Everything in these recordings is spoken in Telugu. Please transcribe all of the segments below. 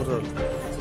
రోజులు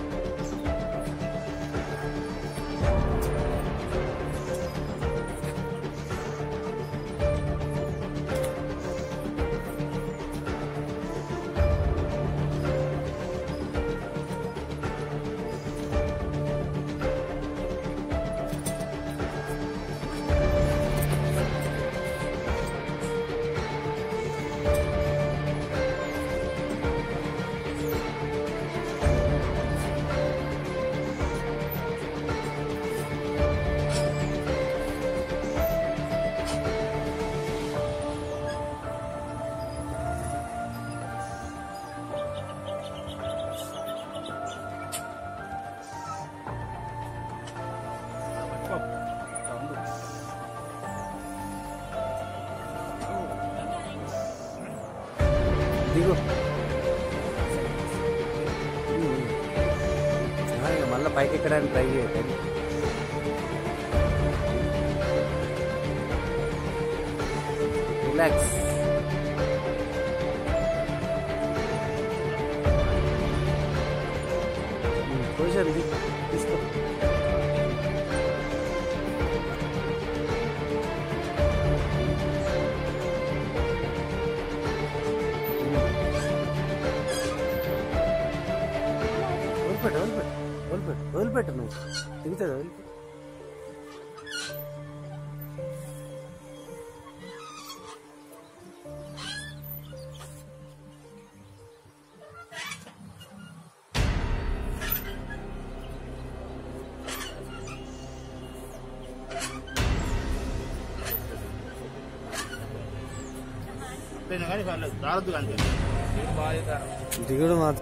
దిగు ఆ, ఇక మళ్ళీ పైకి ఎక్కడానికి ట్రై చేయండి రిలాక్స్ పొజిషన్ తీసుకో వదిలిపెట్టు వదిలిపెట్టు వదిలిపెట్టు వదిలిపెట్టు నువ్వు దిగుతుంది వదిలిపెట్టు కానీ పర్లేదు రావద్దు కానీ దిగుడు మాత్రం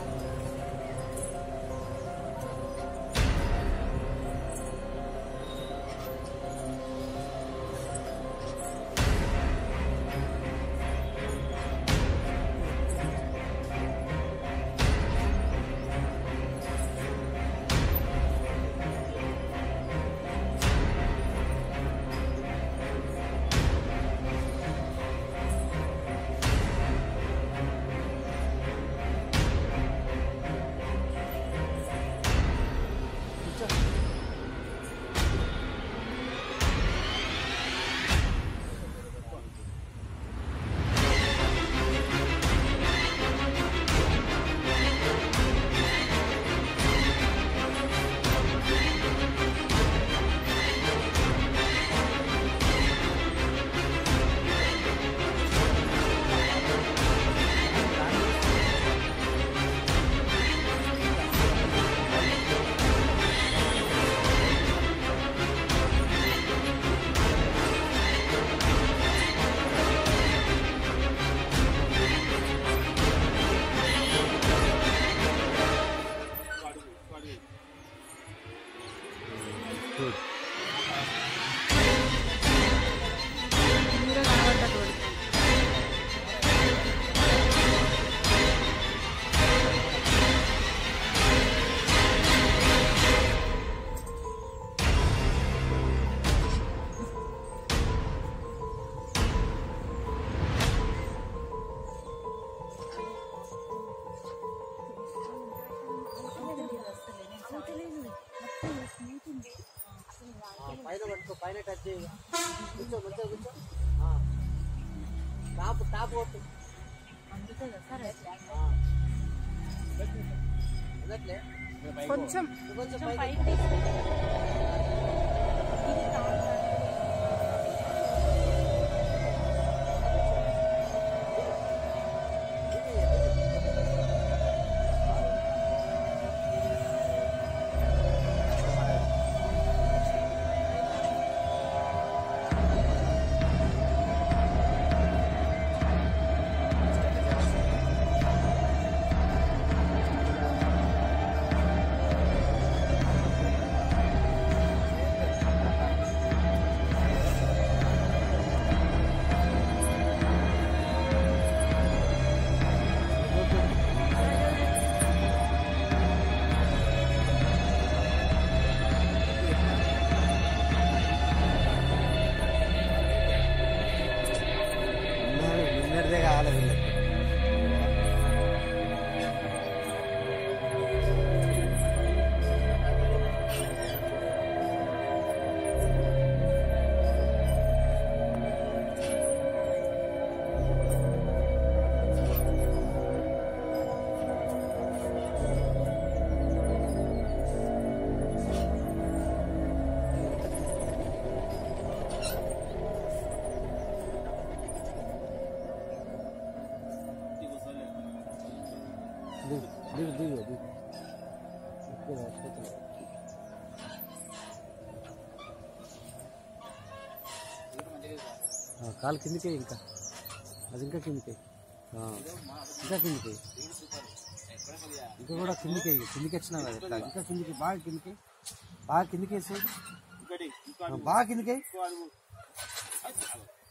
పైన పట్టుకో పైన టచ్ చేయి కూర్చో మంచిగా కూర్చో ఆ. టాప్ టాప్ కొట్టు ఆ. ఉన్నట్లే కొంచెం కొంచెం కొంచెం పైకి పైకి తీసుకో. ఆ దిగు దిగు దిగు దిగు ఎక్కువ అయిపోతుంది. ఆ, కాలు కిందికే ఇంకా అది ఇంకా కిందికే ఆ, ఇంకా కిందికి ఇంకా కూడా కిందికి కిందికి వచ్చినా కదా ఇట్లా. ఇంకా కిందికి బాగా కిందికి బాగా కిందికి వేసి ఇంకోటి ఇంకో ఆ, బాగా కిందికి ఇంకో అడుగు.